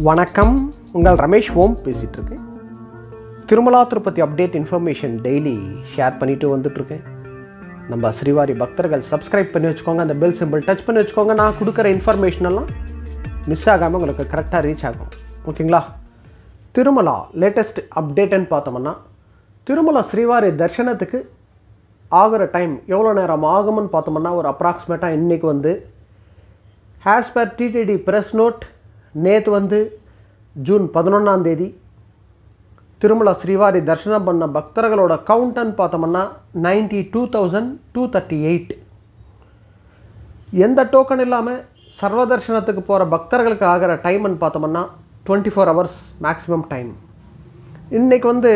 வணக்கம் உங்கள் ரமேஷ் ஓம் பேசிகிட்டு இருக்கேன் Tirumala Tirupati update information daily share பண்ணிட்டு வந்துட்டுருக்கேன் நம்ம ஸ்ரீவாரி பக்தர்கள் சப்ஸ்கிரைப் பண்ணி வச்சுக்கோங்க அந்த பெல் சிம்பிள் டச் பண்ணி வச்சுக்கோங்க நான் கொடுக்குற இன்ஃபர்மேஷன் எல்லாம் மிஸ் ஆகாமல் உங்களுக்கு கரெக்டாக ரீச் ஆகும் ஓகேங்களா திருமலா லேட்டஸ்ட் அப்டேட்டுன்னு பார்த்தோம்னா திருமலா ஸ்ரீவாரி தரிசனத்துக்கு ஆகிற டைம் எவ்வளோ நேரம் ஆகும்னு பார்த்தோம்னா ஒரு அப்ராக்சிமேட்டாக இன்றைக்கி வந்து as per TTD press note நேற்று வந்து ஜூன் பதினொன்றாம் தேதி திருமலா ஸ்ரீவாரி தரிசனம் பண்ண பக்தர்களோட கவுண்ட்னு பார்த்தோம்னா ninety two thousand two thirty eight எந்த டோக்கன் இல்லாமல் சர்வ தரிசனத்துக்கு போகிற பக்தர்களுக்கு ஆகிற டைம்னு பார்த்தோம்னா twenty four hours maximum time இன்றைக்கி வந்து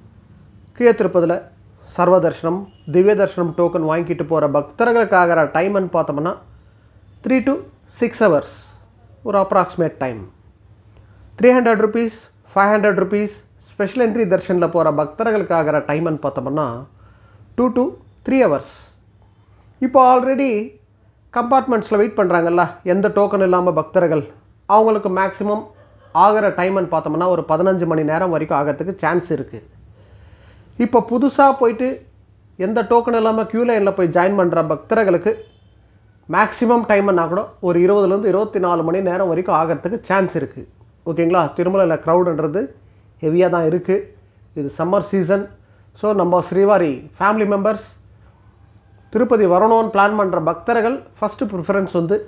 கீழ திருப்பதியில் சர்வ தரிசனம் திவ்ய தரிசனம் டோக்கன் வாங்கிட்டு போகிற பக்தர்களுக்கு ஆகிற டைம்னு பார்த்தோம்னா த்ரீ டு சிக்ஸ் ஹவர்ஸ் ஒரு approximate time three hundred rupees five hundred rupees special entry தர்ஷனில் போகிற பக்தர்களுக்கு ஆகிற டைம்னு பார்த்தோம்னா டூ டு த்ரீ ஹவர்ஸ் இப்போ ஆல்ரெடி கம்பார்ட்மெண்ட்ஸில் வெயிட் பண்ணுறாங்கல்ல எந்த டோக்கன் இல்லாமல் பக்தர்கள் அவங்களுக்கு மேக்ஸிமம் ஆகிற டைம்னு பார்த்தோம்னா ஒரு பதினஞ்சு மணி நேரம் வரைக்கும் ஆகிறதுக்கு சான்ஸ் இருக்குது இப்போ புதுசாக போயிட்டு எந்த டோக்கன் இல்லாமல் க்யூ லைனில் போய் ஜாயின் பண்ணுற பக்தர்களுக்கு மேக்ஸிமம் டைம்னா கூட ஒரு இருபதுலேருந்து இருபத்தி நாலு மணி நேரம் வரைக்கும் ஆகிறதுக்கு சான்ஸ் இருக்குது ஓகேங்களா திருமலையில் க்ரௌடுன்றது ஹெவியாக தான் இருக்குது இது சம்மர் சீசன் ஸோ நம்ம ஸ்ரீவாரி ஃபேமிலி மெம்பர்ஸ் திருப்பதி வரணும்னு பிளான் பண்ணுற பக்தர்கள் ஃபஸ்ட்டு ப்ரிஃபரன்ஸ் வந்து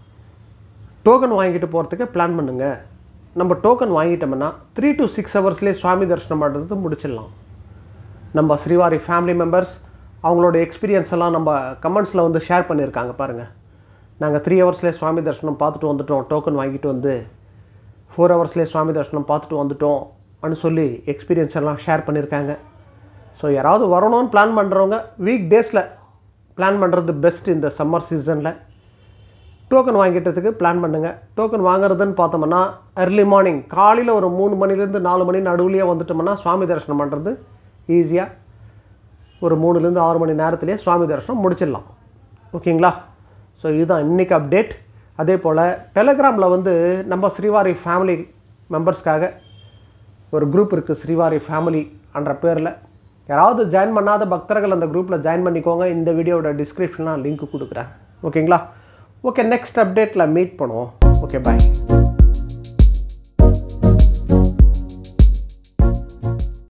டோக்கன் வாங்கிட்டு போகிறதுக்கு பிளான் பண்ணுங்கள் நம்ம டோக்கன் வாங்கிட்டோம்னா த்ரீ டு சிக்ஸ் ஹவர்ஸ்லேயே சுவாமி தரிசனம் பண்ணுறது முடிச்சிடலாம் நம்ம ஸ்ரீவாரி ஃபேமிலி மெம்பர்ஸ் அவங்களோட எக்ஸ்பீரியன்ஸ் எல்லாம் நம்ம கமெண்ட்ஸில் வந்து ஷேர் பண்ணியிருக்காங்க பாருங்கள் நாங்கள் த்ரீ ஹவர்ஸ்லேயே சுவாமி தரிசனம் பார்த்துட்டு வந்துட்டோம் டோக்கன் வாங்கிட்டு வந்து ஃபோர் ஹவர்ஸ்லேயே சுவாமி தரிசனம் பார்த்துட்டு வந்துட்டோம் அப்படின்னு சொல்லி எக்ஸ்பீரியன்ஸ் எல்லாம் ஷேர் பண்ணியிருக்காங்க ஸோ யாராவது வரணும்னு பிளான் பண்ணுறவங்க வீக் டேஸில் பிளான் பண்ணுறது பெஸ்ட் இந்த சம்மர் சீசனில் டோக்கன் வாங்கிட்டதுக்கு பிளான் பண்ணுங்கள் டோக்கன் வாங்குறதுன்னு பார்த்தோம்னா early மார்னிங் காலையில் ஒரு மூணு மணிலேருந்து நாலு மணி நடுவுலையே வந்துட்டோம்னா சுவாமி தரிசனம் பண்ணுறது ஈஸியாக ஒரு மூணுலேருந்து ஆறு மணி நேரத்துலேயே சுவாமி தரிசனம் முடிச்சிடலாம் ஓகேங்களா ஸோ இதுதான் இன்றைக்கி அப்டேட் அதே போல் டெலகிராமில் வந்து நம்ம ஸ்ரீவாரி ஃபேமிலி மெம்பர்ஸ்க்காக ஒரு குரூப் இருக்குது ஸ்ரீவாரி ஃபேமிலி என்ற பேரில் யாராவது ஜாயின் பண்ணாத பக்தர்கள் அந்த குரூப்பில் ஜாயின் பண்ணிக்கோங்க இந்த வீடியோவோட டிஸ்கிரிப்ஷனில் லிங்க் கொடுக்குறேன் ஓகேங்களா ஓகே நெக்ஸ்ட் அப்டேட்டில் மீட் பண்ணுவோம் ஓகே பாய்